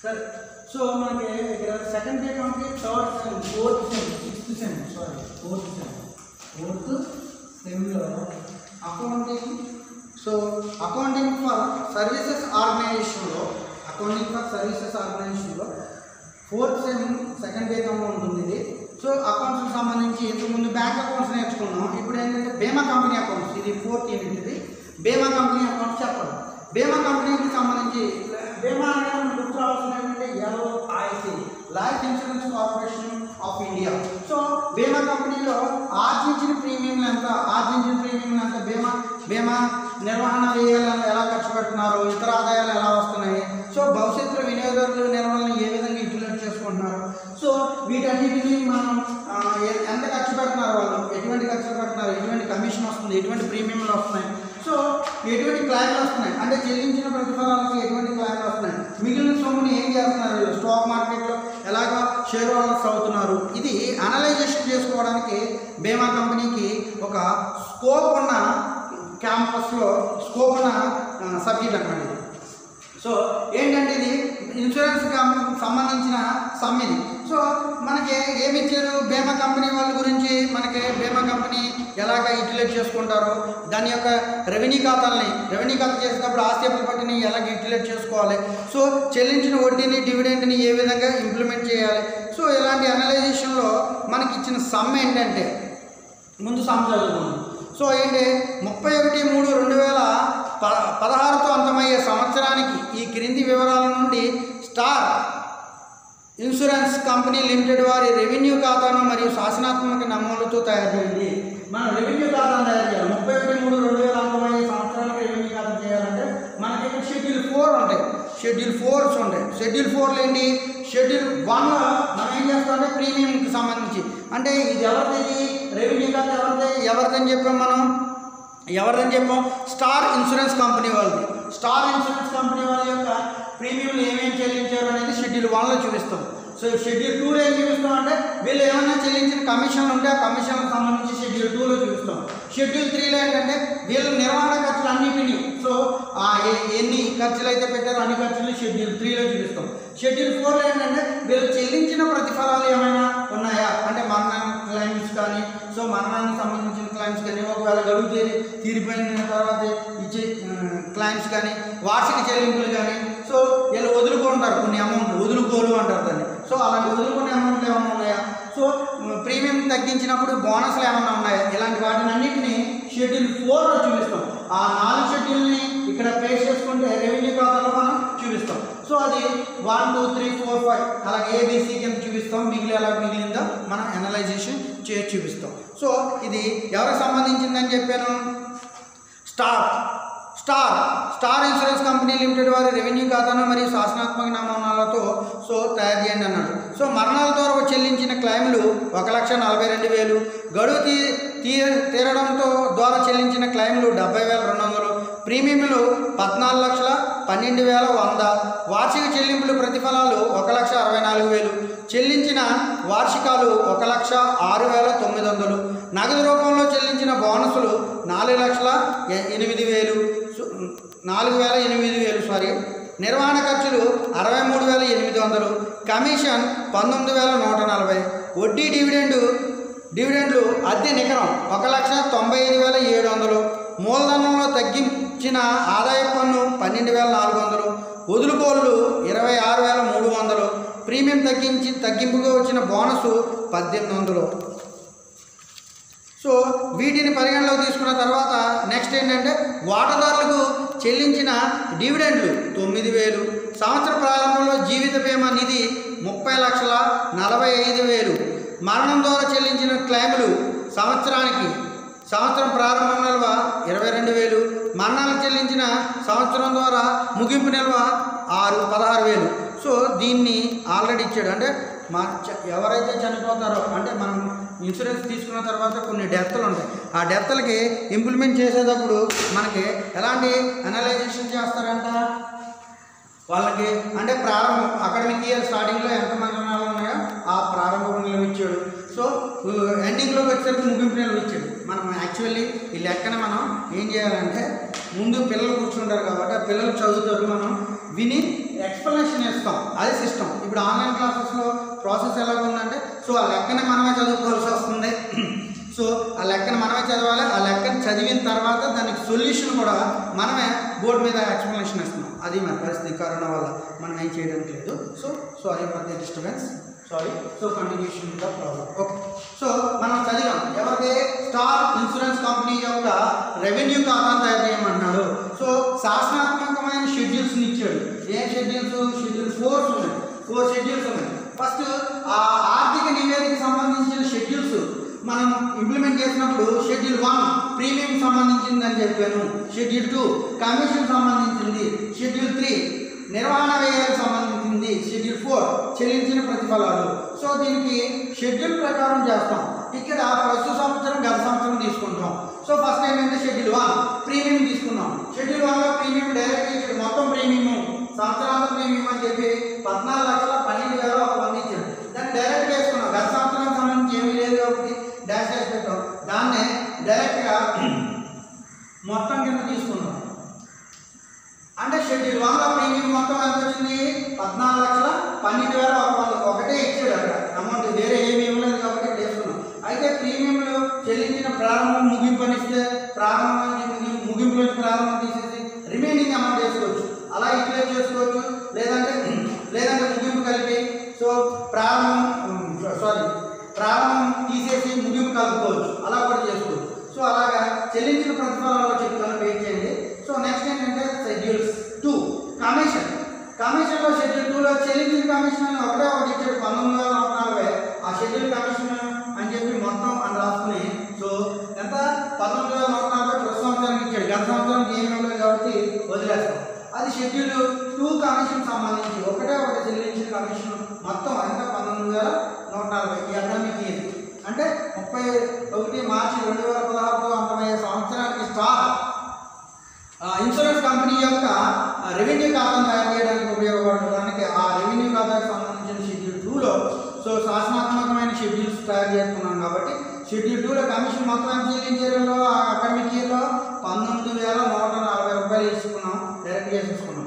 సరే సో మనకి ఇక్కడ సెకండ్ డే మనకి third sem fourth sem sixth sem sorry fourth sem fourth సెమ్లో accounting so accounting for services ఆర్గనైజేషన్లో అకౌంటింగ్ ఫర్ సర్వీసెస్ ఆర్గనైజేషన్లో ఫోర్త్ సెమ్ సెకండ్ బేకంలో ఉంటుంది ఇది సో అకౌంట్స్కి సంబంధించి ఇంతకుముందు బ్యాంక్ అకౌంట్స్ నేర్చుకున్నాం ఇప్పుడు ఏంటంటే బీమా కంపెనీ అకౌంట్స్ ఇది ఫోర్త్ యూనిట్ ఇది బీమా కంపెనీ అకౌంట్స్ చెప్పాలి బీమా కంపెనీకి సంబంధించి బీమా అనేది మనకు గుర్తు రావాల్సిన ఏంటంటే LIC life insurance corporation of India so బీమా కంపెనీలో ఆర్జించిన ప్రీమియంలు ఎంత ఆర్జించిన ప్రీమియంలు ఎంత బీమా బీమా నిర్వహణ వ్యయాలను ఎలా ఖర్చు పెడుతున్నారు ఇతర ఆదాయాలు ఎలా వస్తున్నాయి సో భవిష్యత్తులో వినియోగదారులు నిర్వహణను ఏ విధంగా యూటిలైజ్ చేసుకుంటున్నారు సో వీటన్నిటిని మనం ఆ, ఎ- ఎంత ఖర్చు పెడుతున్నారు వాళ్ళు ఎటువంటి ఖర్చు పెడుతున్నారు ఎటువంటి కమిషన్ వస్తుంది ఎటువంటి ప్రీమియంలు వస్తున్నాయి సో ఎటువంటి క్లైమ్లు వస్తున్నాయి అంటే చెల్లించిన ప్రతిఫలాలకు ఎటువంటి క్లైమ్లు వస్తున్నాయి మిగిలిన సొమ్ముని ఏం చేస్తున్నారు వీళ్ళు స్టాక్ మార్కెట్లో ఎలాగ షేర్ హోల్డర్స్ అవుతున్నారు ఇది అనలైజేషన్ చేసుకోవడానికి బీమా కంపెనీకి ఒక స్కోప్ ఉన్న క్యాంపస్లో స్కోప్ ఉన్న సబ్జెక్ట్ అన్నమాట ఇది సో ఏంటంటే ఇది ఇన్సూరెన్స్ కం- సంబంధించిన సమ్ ఇది సో మనకి ఏమి ఇచ్చారు బీమా కంపెనీ వాళ్ళ గురించి మనకి బీమా కంపెనీ ఎలాగ యూటిలైజ్ చేసుకుంటారు దాని యొక్క రెవెన్యూ ఖాతాలని రెవెన్యూ ఖాతా చేసినప్పుడు ఆస్తి అప్పుల పట్టిని ఎలాగ యూటిలైజ్ చేసుకోవాలి సో చెల్లించిన వడ్డీని డివిడెంట్ని ఏ విధంగా ఇంప్లిమెంట్ చేయాలి సో ఇలాంటి అనలైజేషన్లో మనకి ఇచ్చిన సమ్ ఏంటంటే ముందు సమ్ చదువుకుందాం సో ఏంటి ముప్పై ఒకటి మూడు రెండు వేల ప పదహారుతో అంతమయ్యే సంవత్సరానికి ఈ క్రింది వివరాల నుండి స్టార్ ఇన్సూరెన్స్ కంపెనీ లిమిటెడ్ వారి రెవెన్యూ ఖాతాను మరియు శాసనాత్మక నమోదులతో తయారు చేయండి మనం రెవెన్యూ ఖాతాను తయారు చేయాలి ముప్పై ఒకటి మూడు రెండు వేల అంతమయ్యే సంవత్సరానికి రెవెన్యూ ఖాతా చేయాలంటే మనకి ఇక్కడ షెడ్యూల్ ఫోర్ ఉంటాయి షెడ్యూల్ ఫోర్స్ ఉంటాయి షెడ్యూల్ ఫోర్లో ఏంటి షెడ్యూల్ వన్లో మనం ఏం చేస్తామంటే ప్రీమియంకి సంబంధించి అంటే ఇది ఎవరిది రెవెన్యూ ఖాతా ఎవరిది ఎవరిదని చెప్పాం మనం ఎవరిదని చెప్పాం స్టార్ ఇన్సూరెన్స్ కంపెనీ వాళ్ళది స్టార్ ఇన్సూరెన్స్ కంపెనీ వాళ్ళ యొక్క ప్రీమియంలు ఏమేమి చెల్లించారు అనేది షెడ్యూల్ వన్లో చూపిస్తాం సో షెడ్యూల్ టూలో ఏం చూపిస్తాం అంటే వీళ్ళు ఏమైనా చెల్లించిన కమిషన్లు ఉంటే ఆ కమిషన్లకు సంబంధించి షెడ్యూల్ టూలో చూపిస్తాం షెడ్యూల్ త్రీలో ఏంటంటే వీళ్ళ నిర్వహణ ఖర్చులు అన్నిటినీ సో ఆ ఏ- ఎన్ని ఖర్చులు అయితే పెట్టారో అన్ని ఖర్చులు షెడ్యూల్ త్రీలో చూపిస్తాం షెడ్యూల్ ఫోర్లో ఏంటంటే వీళ్ళు చెల్లించిన ప్రతిఫలాలు ఏమైనా ఉన్నాయా అంటే మరణ క్లైమ్స్ కానీ సో మరణానికి సంబంధించిన క్లైమ్స్ కానీ ఒకవేళ గడువు తీరి తీరిపోయిన తర్వాత ఇచ్చే క్లైమ్స్ కానీ వార్షిక చెల్లింపులు కానీ సో వీళ్ళు వదులుకుంటారు కొన్ని అమౌంట్ వదులుకోలు అంటారు దాన్ని సో అలాంటి వదులుకునే అమౌంట్లు ఏమైనా ఉన్నాయా సో ప్రీమియం తగ్గించినప్పుడు బోనస్లు ఏమైనా ఉన్నాయా ఇలాంటి వాటిని అన్నింటినీ షెడ్యూల్ ఫోర్లో చూపిస్తాం ఆ నాలుగు షెడ్యూల్ని ఇక్కడ పేస్ట్ చేసుకుంటే రెవెన్యూ ఖాతాలో మనం చూపిస్తాం సో అది one two three four five అలాగే ఏబీసీ కింద చూపిస్తాం మిగిలి ఎలా మిగిలిందో మనం అనలైజేషన్ చేసి చూపిస్తాం సో ఇది ఎవరికి సంబంధించిందని చెప్పాను star star star insurance company limited వారి రెవెన్యూ ఖాతాను మరియు శాసనాత్మక నమూనాలతో సో తయారు చేయండి అన్నాడు సో మరణాల ద్వారా చెల్లించిన క్లైములు ఒక లక్ష నలభై రెండు వేలు గడువు తీ తీ తీరడంతో ద్వారా చెల్లించిన క్లైములు డెబ్బై వేల రెండు వందలు ప్రీమియంలు పద్నాలుగు లక్షల పన్నెండు వేల వంద వార్షిక చెల్లింపులు ప్రతిఫలాలు ఒక లక్ష అరవై నాలుగు వేలు చెల్లించిన వార్షికాలు ఒక లక్ష ఆరు వేల తొమ్మిది వందలు నగదు రూపంలో చెల్లించిన బోనసులు నాలుగు లక్షల ఎ- ఎనిమిది వేలు సు- నాలుగు వేల ఎనిమిది వేలు సారీ నిర్వహణ ఖర్చులు అరవై మూడు వేల ఎనిమిది వందలు కమిషన్ పంతొమ్మిది వేల నూట నలభై వడ్డీ డివిడెండు డివిడెండ్లు అద్దె నికరం ఒక లక్ష తొంభై ఐదు వేల ఏడు వందలు మూలధనంలో తగ్గించిన ఆదాయ పన్ను పన్నెండు వేల నాలుగు వందలు వదులుకోళ్ళు ఇరవై ఆరు వేల మూడు వందలు ప్రీమియం తగ్గించి తగ్గింపుగా వచ్చిన బోనసు పద్దెనిమిది వందలు సో వీటిని పరిగణలోకి తీసుకున్న తర్వాత నెక్స్ట్ ఏంటంటే వాటాదారులకు చెల్లించిన డివిడెండ్లు తొమ్మిది వేలు సంవత్సర ప్రారంభంలో జీవిత బీమా నిధి ముప్పై లక్షల నలభై ఐదు వేలు మరణం ద్వారా చెల్లించిన క్లైములు సంవత్సరానికి సంవత్సరం ప్రారంభం నిల్వ ఇరవై రెండు వేలు మరణాలు చెల్లించిన సంవత్సరం ద్వారా ముగింపు నిల్వ ఆరు పదహారు వేలు సో దీన్ని ఆల్రెడీ ఇచ్చాడు అంటే మా చ- ఎవరైతే చనిపోతారో అంటే మనం ఇన్సూరెన్స్ తీసుకున్న తర్వాత కొన్ని డెత్లు ఉంటాయి ఆ డెత్లకి ఇంప్లిమెంట్ చేసేటప్పుడు మనకి ఎలాంటి అనలైజేషన్ చేస్తారంట వాళ్ళకి అంటే ప్రారంభం అకాడమిక్ ఇయర్ స్టార్టింగ్లో ఎంత మరణాలు ఉన్నాయో ఆ ప్రారంభ నెలలు ఇచ్చాడు సో ఎండింగ్లోకి వచ్చేసరికి ముగింపు నెలలు ఇచ్చాడు మనం యాక్చువల్లీ ఈ లెక్కన మనం ఏం చేయాలంటే ముందు పిల్లలు కూర్చుంటారు కాబట్టి ఆ పిల్లలు చదువుతారు మనం విని ఎక్స్ప్లెనేషన్ ఇస్తాం అది సిస్టమ్ ఇప్పుడు ఆన్లైన్ క్లాసెస్లో ప్రాసెస్ ఎలా ఉందంటే సో ఆ లెక్కనే మనమే చదువుకోవాల్సి వస్తుంది సో ఆ లెక్కను మనమే చదవాలి ఆ లెక్కను చదివిన తర్వాత దానికి సొల్యూషన్ కూడా మనమే బోర్డు మీద ఎక్స్ప్లెనేషన్ ఇస్తున్నాం అది మన పరిస్థితి కరోనా వల్ల మనం ఏం చేయడానికి లేదు so sorry for the disturbance sorry so continuation the problem okay so మనం చదివాం ఎవరికి స్టార్ ఇన్సూరెన్స్ కంపెనీ యొక్క రెవెన్యూ ఖాతాను తయారు చేయమంటున్నాడు సో శాసనాత్మకమైన షెడ్యూల్స్ని ఇచ్చాడు ఏం షెడ్యూల్స్ షెడ్యూల్ ఫోర్స్ ఉన్నాయి ఫోర్ షెడ్యూల్స్ ఉన్నాయి ఫస్ట్ ఆ ఆర్థిక నివేదిక సంబంధించిన షెడ్యూల్స్ మనం ఇంప్లిమెంట్ చేసినప్పుడు షెడ్యూల్ వన్ ప్రీమియం సంబంధించింది అని చెప్పాను షెడ్యూల్ టూ కమిషన్ సంబంధించింది షెడ్యూల్ త్రీ నిర్వహణ వ్యయాలకు సంబంధించింది షెడ్యూల్ ఫోర్ చెల్లించిన ప్రతిఫలాలు సో దీనికి షెడ్యూల్ ప్రకారం చేస్తాం ఇక్కడ ప్రస్తుత సంవత్సరం గత సంవత్సరం తీసుకుంటాం సో ఫస్ట్ ఏంటంటే షెడ్యూల్ వన్ ప్రీమియం తీసుకున్నాం షెడ్యూల్ వన్లో ప్రీమియం డైరెక్ట్ ఇచ్చాడు మొత్తం ప్రీమియం సంవత్సరాల ప్రీమియం అని చెప్పి పద్నాలుగు లక్షల పన్నెండు వేల ఒక మంది ఇచ్చాడు దాన్ని డైరెక్ట్ వేసుకున్నాం గత సంవత్సరం సంబంధించి ఏమీ లేదు కాబట్టి డాష్ డాష్ పెట్టాం దాన్నే డైరెక్ట్గా మొత్తం కింద తీసుకున్నాం అంటే షెడ్యూల్ వన్లో ప్రీమియం మొత్తం ఎంత వచ్చింది పద్నాలుగు లక్షల పన్నెండు వేల ఒక వంద ఒకటే ఇచ్చాడు అక్కడ అమౌంట్ వేరే ఏమి ఇవ్వలేదు కాబట్టి ఇక్కడ వేసుకున్నాం అయితే ప్రీమియంలు చెల్లించిన ప్రారంభం ముగింపు అని ఇస్తే ప్రారంభం నుంచి ముగి ముగింపు నుంచి ప్రారంభం తీసేసి రిమైనింగ్ అమౌంట్ వేసుకోవచ్చు అలా ఇట్లే చేసుకోవచ్చు లేదంటే లేదంటే ముగింపు కలిపి సో ప్రారంభం సారీ ప్రారంభం తీసేసి ముగింపు కలుపుకోవచ్చు అలా కూడా చేసుకోవచ్చు సో అలాగా చెల్లించిన ప్రతిఫలంలో చెప్తాను వెయిట్ చేయండి సో నెక్స్ట్ ఏంటంటే షెడ్యూల్స్ టూ కమిషన్ కమిషన్లో షెడ్యూల్ టూలో చెల్లించిన కమిషన్ అని ఒకటే ఒకటి ఇచ్చాడు పంతొమ్మిది వందల నలభై నలభై ఆ షెడ్యూల్ కమిషన్ అని చెప్పి మొత్తం అని రాసుకుని సో ఎంత పంతొమ్మిది వందల నలభై నలభై ప్రతి సంవత్సరానికి ఇచ్చాడు గత సంవత్సరానికి ఏమి ఇవ్వలేదు కాబట్టి వదిలేస్తాం అది షెడ్యూల్ టూ కమిషన్ సంబంధించి ఒకటే ఒకటి చెల్లించిన కమిషన్ మొత్తం ఎంత పంతొమ్మిది వేల నూట నలభై ఈ అకాడమిక్ ఇయర్ అంటే ముప్పై ఒకటి మార్చి రెండు వేల పదహారుతో అంతమయ్యే సంవత్సరానికి స్టార్ ఆ, ఇన్సూరెన్స్ కంపెనీ యొక్క ఆ, రెవెన్యూ ఖాతాను తయారు చేయడానికి ఉపయోగపడడానికి ఆ రెవెన్యూ ఖాతాకు సంబంధించిన షెడ్యూల్ టూలో సో శాసనాత్మకమైన షెడ్యూల్స్ తయారు చేస్తున్నాం కాబట్టి షెడ్యూల్ టూలో కమిషన్ మొత్తం ఎంత చెల్లించారు ఆ అకాడమిక్ ఇయర్లో పంతొమ్మిది వేల నూట నలభై రూపాయలు తీసుకున్నాం డైరెక్ట్ చేసుకున్నాం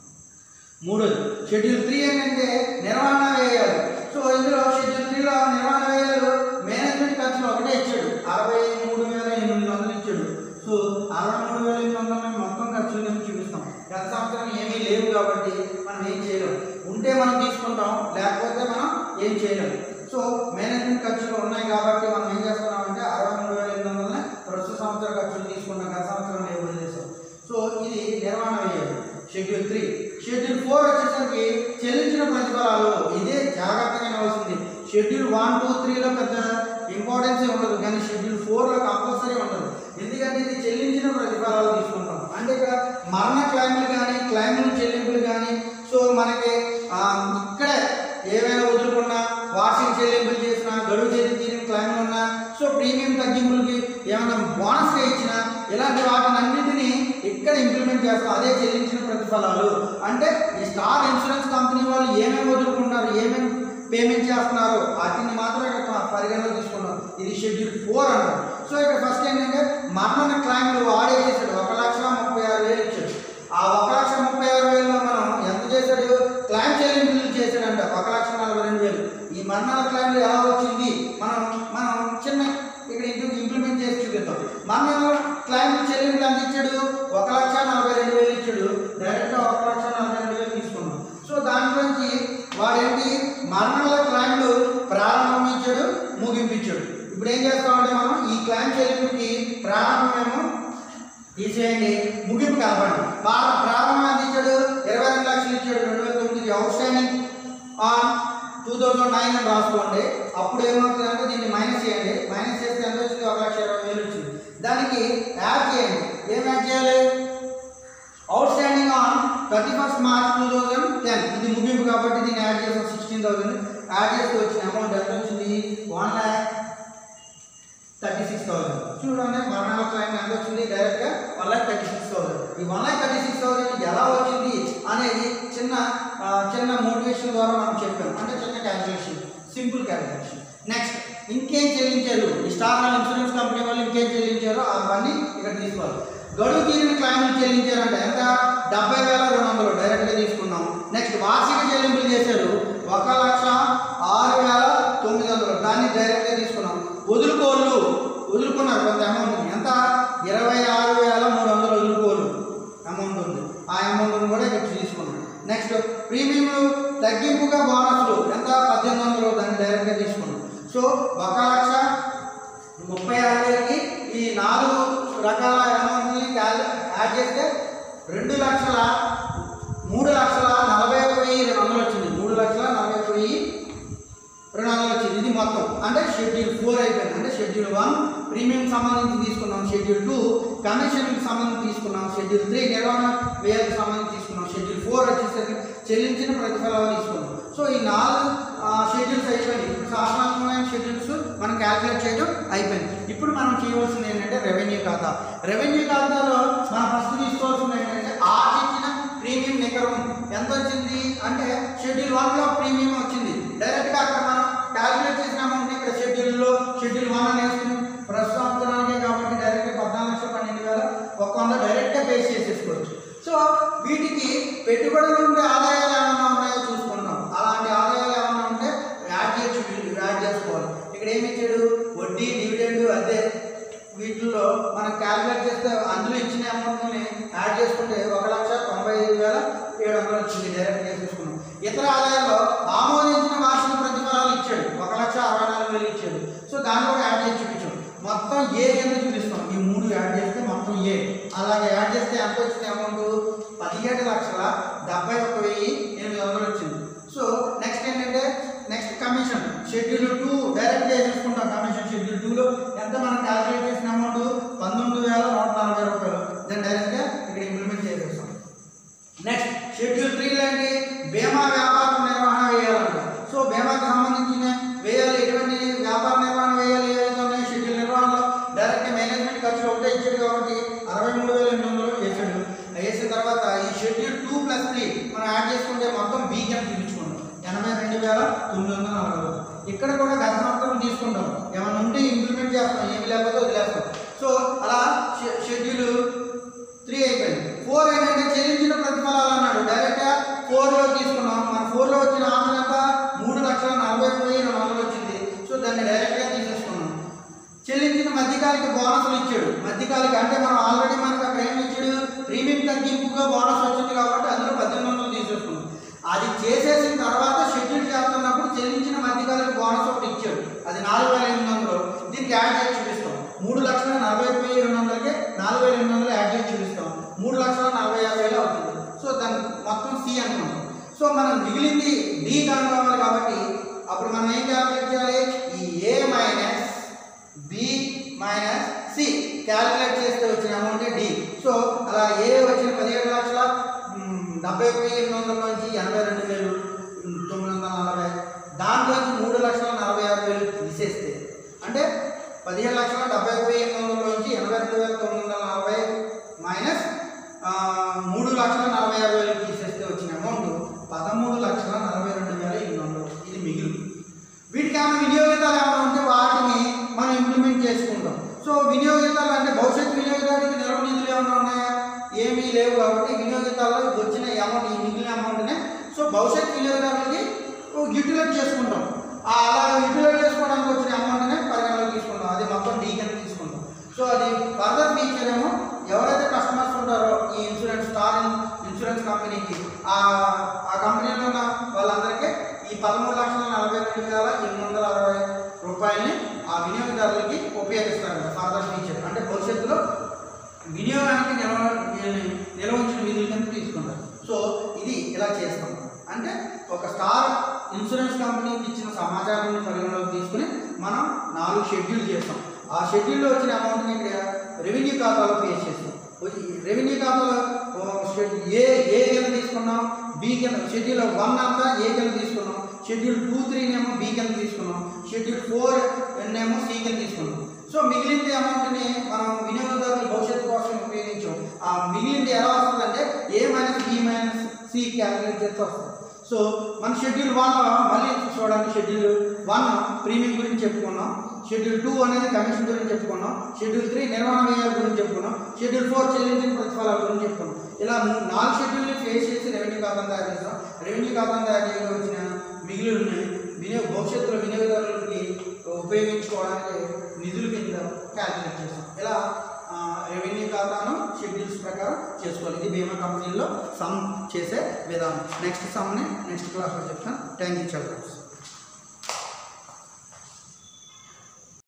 మూడోది షెడ్యూల్ త్రీ ఏంటంటే నిర్వహణ వ్యయాలు సో ఇందులో షెడ్యూల్ త్రీలో నిర్వహణ వ్యయాలు మేనేజ్మెంట్ ఖర్చులు ఒకటే ఇచ్చాడు అరవై మూడు వేల ఎనిమిది వందలు ఇచ్చాడు సో అరవై మూడు వేల ఎనిమిది వందలు మేము మొత్తం ఖర్చులు మేము చూపిస్తాం గత సంవత్సరం ఏమీ లేవు కాబట్టి మనం ఏం చేయలేం ఉంటే మనం తీసుకుంటాం లేకపోతే మనం ఏం చేయలేం సో మేనేజ్మెంట్ ఖర్చులు ఉన్నాయి కాబట్టి మనం ఏం చేస్తున్నామంటే అరవై మూడు వేల ఎనిమిది వందలని ప్రస్తుత సంవత్సర ఖర్చులు తీసుకుంటాం గత సంవత్సరం లేవు వదిలేసాం సో ఇది నిర్వహణ వ్యయాలు షెడ్యూల్ త్రీ షెడ్యూల్ ఫోర్ వచ్చేసరికి చెల్లించిన ప్రతిఫలాలు ఇదే జాగ్రత్తగా వినవలసింది షెడ్యూల్ వన్ టూ త్రీలో పెద్ద ఇంపార్టెన్స్ ఉండదు కానీ షెడ్యూల్ ఫోర్లో కంపల్సరీ ఉండదు ఎందుకంటే ఇది చెల్లించిన ప్రతిఫలాలు తీసుకుంటాం అంటే ఇక్కడ మరణ క్లైములు కానీ క్లైములు చెల్లింపులు కానీ సో మనకి ఆ, ఇక్కడే ఏవైనా వదులుకున్నా వార్షిక చెల్లింపులు చేసినా గడువు చేతి తీరిన క్లైములు ఉన్నా సో ప్రీమియం తగ్గింపులకి ఏమైనా బోనస్గా ఇచ్చినా ఇలాంటి వాటిని అన్నిటినీ ఇక్కడ ఇంప్లిమెంట్ చేస్తాం అదే చెల్లించిన ప్రతిఫలాలు అంటే ఈ స్టార్ ఇన్సూరెన్స్ కంపెనీ వాళ్ళు ఏమేమి వదులుకుంటారు ఏమేమి పేమెంట్ చేస్తున్నారు వాటిని మాత్రం ఇక్కడ పరిగణలో తీసుకున్నాం ఇది షెడ్యూల్ ఫోర్ అంటారు సో ఇక్కడ ఫస్ట్ ఏంటంటే మరణ క్లైమ్లు వాడే చేశాడు ఒక లక్ష ముప్పై ఆరు వేలు ఇచ్చాడు ఆ ఒక లక్ష ముప్పై ఆరు వేలలో మనం ఎంత చేశాడు క్లైమ్ చెల్లింపులు చేశాడంట ఒక లక్ష నలభై రెండు వేలు ఈ మరణాల క్లైమ్లు ఎలా వచ్చింది మనం మనం చిన్న ఇక్కడ ఇంటికి ఇంప్లిమెంట్ చేసి చూపిద్దాం మరణాల క్లైమ్ చెల్లింపులు ఎంత ఇచ్చాడు ఒక లక్ష నలభై రెండు వేలు ఇచ్చాడు డైరెక్ట్గా ఒక లక్ష నలభై రెండు వేలు తీసుకున్నాం సో దాంట్లోంచి వాడేంటి మరణాల క్లైమ్లు ప్రారంభించాడు ముగింపించాడు ఇప్పుడు ఏం చేస్తామంటే మనం ఈ క్లైమ్ చెల్లింపుకి ప్రారంభమేమో తీసేయండి ముగింపు కలపండి వారం ప్రారంభం ఎంత ఇచ్చాడు ఇరవై రెండు లక్షలు ఇచ్చాడు రెండు వేల తొమ్మిదికి outstanding on two thousand nine అని రాసుకోండి అప్పుడు ఏమవుతుంది అంటే దీన్ని మైనస్ చేయండి మైనస్ చేస్తే ఎంత వచ్చింది ఒక లక్ష ఇరవై వేలు వచ్చింది దానికి యాడ్ చేయండి ఏం యాడ్ చేయాలి outstanding on thirty first March two thousand ten ఇది ముగింపు కాబట్టి దీన్ని యాడ్ చేసాం సిక్స్టీన్ థౌసండ్ యాడ్ చేస్తే వచ్చిన అమౌంట్ ఎంత వచ్చింది one lakh thirty six thousand చూడండి మరణాల క్లైమ్ ఎంత వచ్చింది డైరెక్ట్గా one lakh thirty six thousand ఈ one lakh thirty six thousand ఎలా వచ్చింది అనేది చిన్న ఆ, చిన్న మోటివేషన్ ద్వారా మనం చెప్పాం అంటే చిన్న క్యాల్కులేషన్ సింపుల్ క్యాల్కులేషన్ నెక్స్ట్ ఇంకేం చెల్లించారు ఈ స్టార్ ఇన్సూరెన్స్ కంపెనీ వాళ్ళు ఇంకేం చెల్లించారో అవన్నీ ఇక్కడ తీసుకోవాలి గడువు తీరిన క్లైములు చెల్లించారంట ఎంత డెబ్బై వేల రెండు వందలు డైరెక్ట్గా తీసుకున్నాం నెక్స్ట్ వార్షిక చెల్లింపులు చేశారు ఒక లక్ష ఆరు వేల తొమ్మిది వందలు దాన్ని డైరెక్ట్గా తీసుకున్నాం వదులుకోళ్ళు వదులుకున్నారు కొంత అమౌంట్ ఎంత ఇరవై ఆరు వేల మూడు వందలు వదులుకోళ్ళు అమౌంట్ ఉంది ఆ అమౌంట్ని కూడా ఇక్కడ తీసుకున్నాం నెక్స్ట్ ప్రీమియంలు తగ్గింపుగా బోనస్లు ఎంత పద్దెనిమిది వందలు దాన్ని డైరెక్ట్గా తీసుకున్నాం సో ఒక లక్ష ముప్పై ఆరు వేలకి ఈ నాలుగు రకాల అమౌంట్ని క్యాల్ యాడ్ చేస్తే రెండు లక్షల మూడు లక్షల నలభై ఒక వెయ్యి రెండు వందలు వచ్చింది మూడు లక్షల నలభై ఒక వెయ్యి రెండు వందలు వచ్చింది ఇది మొత్తం అంటే షెడ్యూల్ ఫోర్ అయిపోయింది అంటే షెడ్యూల్ వన్ ప్రీమియం సంబంధించి తీసుకున్నాం షెడ్యూల్ టూ కమిషన్కి సంబంధించి తీసుకున్నాం షెడ్యూల్ త్రీ నిర్వహణ వ్యయాలకు సంబంధించి తీసుకున్నాం షెడ్యూల్ ఫోర్ వచ్చేసరికి చెల్లించిన ప్రతిఫలాలు తీసుకున్నాం సో ఈ నాలుగు షెడ్యూల్స్ అయిపోయింది ఇప్పుడు శాసనాత్మకమైన షెడ్యూల్స్ మనం క్యాలిక్యులేట్ చేయడం అయిపోయింది ఇప్పుడు మనం చేయవలసింది ఏంటంటే రెవెన్యూ ఖాతా రెవెన్యూ ఖాతాలో మనం ఫస్ట్ తీసుకోవాల్సింది ఏంటంటే ఆర్జించిన ప్రీమియం నికరం ఎంత వచ్చింది అంటే షెడ్యూల్ వన్లో ప్రీమియం వచ్చింది డైరెక్ట్గా అక్కడ మనం క్యాలిక్యులేట్ చేసిన అమౌంట్ ఇక్కడ షెడ్యూల్లో షెడ్యూల్ వన్ అని వేసుకుని ప్రస్తుత సంవత్సరానికే కాబట్టి డైరెక్ట్గా పద్నాలుగు లక్షల పన్నెండు వేల ఒక వంద డైరెక్ట్గా పే చేసేసుకోవచ్చు సో వీటికి పెట్టుబడుల నుండి ఆదాయాలు ఏమైనా ఉన్నాయో చూసుకుంటాం అలాంటి ఆదాయాలు ఏమైనా ఉంటే యాడ్ చేయొచ్చు వీళ్ళు యాడ్ చేసుకోవాలి ఇక్కడ ఏమి ఇచ్చాడు వడ్డీ డివిడెండ్ అదే వీటిల్లో మనం క్యాలిక్యులేట్ చేస్తే అందులో ఇచ్చిన అమౌంట్ని యాడ్ చేసుకుంటే ఒక లక్ష తొంభై ఐదు వేల ఏడు వందలు వచ్చింది డైరెక్ట్ చేసుకున్నాం ఇతర ఆదాయాల్లో ఆమోదించిన వార్షిక ప్రతిఫలాలు ఇచ్చాడు ఒక లక్ష అరవై నాలుగు వేలు ఇచ్చాడు సో దాన్ని కూడా యాడ్ చేసి చూపించాం మొత్తం ఏ కింద చూపిస్తాం ఈ మూడు యాడ్ చేస్తే మొత్తం ఏ అలాగే యాడ్ చేస్తే ఎంత వచ్చింది అమౌంట్ పదిహేడు లక్షల డెబ్బై ఒక్క వెయ్యి ఎనిమిది వందలు వచ్చింది సో నెక్స్ట్ ఏంటంటే next commission schedule two direct చేసుకుంటాం కమిషన్ షెడ్యూల్ టూలో ఎంత మనం క్యాలిక్యులేట్ చేసిన అమౌంట్ పంతొమ్మిది వేల నూట నలభై రూపాయలు దాన్ని డైరెక్ట్గా ఇక్కడ ఇంప్లిమెంట్ చేసేస్తాం నెక్స్ట్ షెడ్యూల్ త్రీ లాంటి బీమా వ్యాపార నిర్వహణ వేయాలంట సో బీమాకి సంబంధించిన వేయాలి ఎటువంటి వ్యాపార నిర్వహణ వేయాలి ఏవైతే ఉన్నాయో షెడ్యూల్ నిర్వహణలో డైరెక్ట్ మేనేజ్మెంట్ ఖర్చులు ఒకటే ఇచ్చాడు కాబట్టి అరవై మూడు వేల ఎనిమిది వందలు వేసాడు వేసిన తర్వాత ఈ షెడ్యూల్ టూ ప్లస్ త్రీ మనం యాడ్ చేసుకుంటే మొత్తం బీ కింద చూపించుకుంటాం ఎనభై రెండు వేల తొమ్మిది వందల నలభై రూపాయలు. ఇక్కడ కూడా గత సంవత్సరం తీసుకుంటాం ఏమైనా ఉంటే ఇంప్లిమెంట్ చేస్తాం ఏమి లేకపోతే వదిలేస్తాం సో అలా షె- షెడ్యూల్ త్రీ అయిపోయింది ఫోర్ ఏంటంటే చెల్లించిన ప్రతిఫలాలు అన్నాడు డైరెక్ట్గా ఫోర్లో తీసుకున్నాం మన ఫోర్లో వచ్చిన ఆమె ఎంత మూడు లక్షల నలభై వెయ్యి రెండు వందలు వచ్చింది సో దాన్ని డైరెక్ట్గా తీసేసుకున్నాం చెల్లించిన మధ్యకాలిక బోనస్లు ఇచ్చాడు మధ్యకాలిక అంటే మనం ఆల్రెడీ మనకు అక్కడ ఏమి ఇచ్చాడు ప్రీమియం తగ్గింపుగా బోనస్ వచ్చింది కాబట్టి అందులో పద్దెనిమిది వందలు తీసేసుకున్నాం అది చేసేసిన తర్వాత షెడ్యూల్ చేస్తున్నప్పుడు చెల్లించిన మధ్యకాలిక బోనస్ ఒకటి ఇచ్చాడు అది నాలుగు వేల ఎనిమిది వందలు దీనికి యాడ్ చేసి చూపిస్తాం మూడు లక్షల నలభై వెయ్యి రెండు వందలకి నాలుగు వేల ఎనిమిది వందలు యాడ్ చేసి చూపిస్తాం మూడు లక్షల నలభై యాభై వేలు అవుతుంది సో దాని మొత్తం సి అనుకుంటాం సో మనం మిగిలింది డి కనుక్కోవాలి కాబట్టి అప్పుడు మనం ఏం క్యాలిక్యులేట్ చేయాలి ఈ A minus B minus C calculate చేస్తే వచ్చిన అమౌంట్ డి సో అలా ఏ వచ్చిన పదిహేడు లక్షల మ్, డెబ్బై ఒక వెయ్యి ఎనిమిది వందల నుంచి ఎనభై రెండు వేలు మ్, తొమ్మిది వందల నలభై దాంట్లోంచి మూడు లక్షల నలభై ఆరు వేలు తీసేస్తే అంటే పదిహేడు లక్షల డెబ్బై ఒక వెయ్యి ఎనిమిది వందల నుంచి ఎనభై రెండు వేల తొమ్మిది వందల నలభై మైనస్ ఆ, మూడు లక్షల నలభై ఆరు వేలు తీసేస్తే వచ్చిన అమౌంట్ పదమూడు లక్షల నలభై రెండు వేల ఎనిమిది వందలు ఇది మిగిలి వీటికి ఏమైనా వినియోగితాలు ఏమైనా ఉంటే వాటిని మనం ఇంప్లిమెంట్ చేసుకుంటాం సో వినియోగితాలు అంటే భవిష్యత్ వినియోగదారుడికి నిల్వ నిధులు ఏమైనా ఉన్నాయా ఏమీ లేవు కాబట్టి వినియోగితాల్లో వచ్చిన అమౌంట్ ఈ మిగిలిన అమౌంట్నే సో భవిష్యత్ వినియోగదారులకి యూటిలైజ్ చేసుకుంటాం ఆ అలా యూటిలైజ్ చేసుకోవడానికి వచ్చిన అమౌంట్నే పరిగణలోకి తీసుకుంటాం అది మొత్తం డీ కింద తీసుకుంటాం సో అది ఫర్దర్ ఫీచర్ ఏమో ఎవరైతే కస్టమర్స్ ఉంటారో ఈ ఇన్సూరెన్స్ స్టార్ ఇన్సూరెన్స్ కంపెనీకి ఆ ఆ కంపెనీలో ఉన్న వాళ్ళందరికీ ఈ పదమూడు లక్షల నలభై రెండు వేల ఎనిమిది వందల అరవై రూపాయలని ఆ వినియోగదారులకి ఉపయోగిస్తారు ఫర్దర్ ఫీచర్ అంటే భవిష్యత్తులో వినియోగానికి నిల్వ నిల్వ ఉంచిన నిధుల కింద తీసుకుంటారు సో ఇది ఇలా చేస్తాం అంటే ఒక స్టార్ ఇన్సూరెన్స్ కంపెనీకి ఇచ్చిన సమాచారాన్ని పరిగణలోకి తీసుకుని మనం నాలుగు షెడ్యూల్ చేస్తాం ఆ షెడ్యూల్లో వచ్చిన అమౌంట్ని ఇక్కడ రెవెన్యూ ఖాతాలో పే చేస్తాం రెవెన్యూ ఖాతాలో ఓ, షెడ్- ఏ ఏ కింద తీసుకున్నాం బి కింద షెడ్యూల్ వన్ అంతా ఏ కింద తీసుకున్నాం షెడ్యూల్ టూ త్రీనేమో బి కింద తీసుకున్నాం షెడ్యూల్ ఫోర్ ఏమో సి కింద తీసుకున్నాం సో మిగిలింది అమౌంట్ని మనం వినియోగదారుల భవిష్యత్తు కోసం ఉపయోగించాం ఆ మిగిలింది ఎలా వస్తుందంటే A minus B minus C calculate చేస్తే వస్తుంది సో మన షెడ్యూల్ వన్ మళ్ళీ చూడండి షెడ్యూల్ వన్ ప్రీమియం గురించి చెప్పుకున్నాం షెడ్యూల్ టూ అనేది కమిషన్ గురించి చెప్పుకున్నాం షెడ్యూల్ త్రీ నిర్వహణ వ్యయాల గురించి చెప్పుకున్నాం షెడ్యూల్ ఫోర్ చెల్లించిన ప్రతిఫలాల గురించి చెప్పుకున్నాం ఇలా మూ- నాలుగు షెడ్యూల్ని ఫేస్ చేసి రెవెన్యూ ఖాతాను తయారు చేస్తాం రెవెన్యూ ఖాతాను తయారు చేయడం వచ్చిన మిగిలిన వినియోగ భవిష్యత్తులో వినియోగదారులకి ఉపయోగించుకోవడానికి నిధుల కింద క్యాల్కులేట్ చేస్తాం ఇలా ఆ, రెవెన్యూ ఖాతాను షెడ్యూల్స్ ప్రకారం చేసుకోవాలి ఇది బీమా కంపెనీల్లో సమ్ చేసే విధానం నెక్స్ట్ సమ్ని నెక్స్ట్ క్లాస్లో చెప్తాను థ్యాంక్ యూ చిల్డ్రన్స్